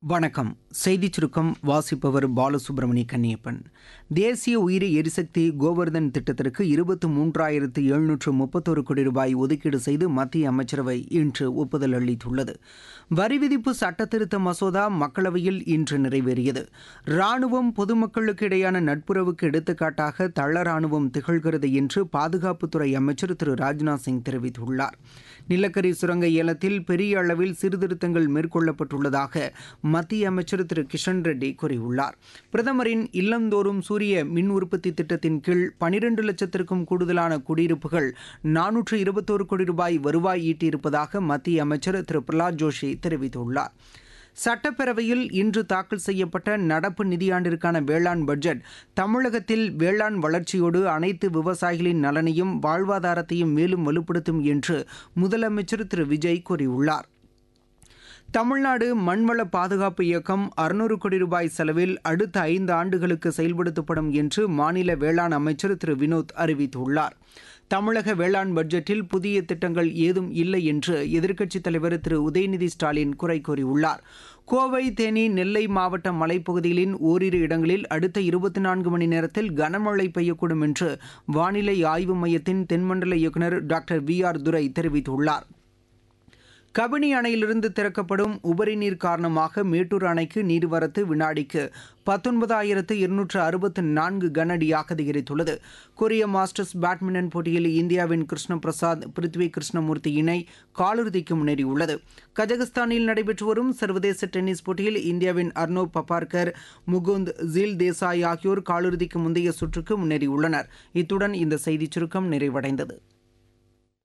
வணக்கம் செய்திச் சுருக்கம் வாசிப்பவர் பாலசுப்ரமணி கன்னியப்பன் தேசிய உயிரி எரிசக்தி கோவர்தன் திட்டத்திற்கு இருபத்து மூன்றாயிரத்து எழுநூற்று முப்பத்தொரு கோடி ரூபாய் ஒதுக்கீடு செய்து மத்திய அமைச்சரவை இன்று ஒப்புதல் அளித்துள்ளது வரி விதிப்பு சட்டத்திருத்த மசோதா மக்களவையில் இன்று நிறைவேறியது ராணுவம் பொதுமக்களுக்கு இடையான நட்புறவுக்கு எடுத்துக்காட்டாக தள ராணுவம் திகழ்கிறது என்று பாதுகாப்புத்துறை அமைச்சர் திரு ராஜ்நாத் சிங் தெரிவித்துள்ளார் நிலக்கரி சுரங்க ஏலத்தில் பெரிய அளவில் சீர்திருத்தங்கள் மேற்கொள்ளப்பட்டுள்ளதாக மத்திய அமைச்சர் திரு கிஷன் ரெட்டி கூறியுள்ளார் பிரதமரின் இல்லந்தோறும் சூரிய மின் உற்பத்தி திட்டத்தின் கீழ் பனிரெண்டு லட்சத்திற்கும் கூடுதலான குடியிருப்புகள் நானூற்று இருபத்தோரு கோடி ரூபாய் வருவாய் ஈட்டியிருப்பதாக மத்திய அமைச்சர் திரு பிரகலாத் ஜோஷி தெரிவித்துள்ளார் சட்டப்பேரவையில் இன்று தாக்கல் செய்யப்பட்ட நடப்பு நிதியாண்டிற்கான வேளாண் பட்ஜெட் தமிழகத்தில் வேளாண் வளர்ச்சியோடு அனைத்து விவசாயிகளின் நலனையும் வாழ்வாதாரத்தையும் மேலும் வலுப்படுத்தும் என்று முதலமைச்சர் திரு விஜய் கூறியுள்ளார் தமிழ்நாடு மண்வள பாதுகாப்பு இயக்கம் அறுநூறு கோடி ரூபாய் செலவில் அடுத்த ஐந்து ஆண்டுகளுக்கு செயல்படுத்தப்படும் என்று மாநில வேளாண் அமைச்சர் திரு வினோத் அறிவித்துள்ளார் தமிழக வேளாண் பட்ஜெட்டில் புதிய திட்டங்கள் ஏதும் இல்லை என்று எதிர்க்கட்சித் தலைவர் திரு உதயநிதி ஸ்டாலின் குறை கூறியுள்ளார் கோவை தேனி நெல்லை மாவட்ட மலைப்பகுதிகளின் ஓரிரு இடங்களில் அடுத்த இருபத்தி நான்கு மணி நேரத்தில் கனமழை பெய்யக்கூடும் என்று வானிலை ஆய்வு மையத்தின் தென்மண்டல இயக்குநர் டாக்டர் வி ஆர் துரை தெரிவித்துள்ளார் கபினி அணையிலிருந்து திறக்கப்படும் உபரி நீர் காரணமாக மேட்டூர் அணைக்கு நீர்வரத்து வினாடிக்கு பத்தொன்பதாயிரத்து இருநூற்று அறுபத்து நான்கு கனஅடியாக அதிகரித்துள்ளது கொரிய மாஸ்டர்ஸ் பேட்மிண்டன் போட்டியில் இந்தியாவின் கிருஷ்ண பிரசாத் பிருத்வி கிருஷ்ணமூர்த்தி இணை காலிறுதிக்கு முன்னேறியுள்ளது கஜகஸ்தானில் நடைபெற்று வரும் சர்வதேச டென்னிஸ் போட்டியில் இந்தியாவின் அர்னோ பபார்கர் முகுந்த் ஜீல் தேசாய் ஆகியோர் காலிறுதிக்கு முந்தைய சுற்றுக்கு முன்னேறியுள்ளனர் இத்துடன் இந்த செய்திச் சுருக்கம் நிறைவடைந்தது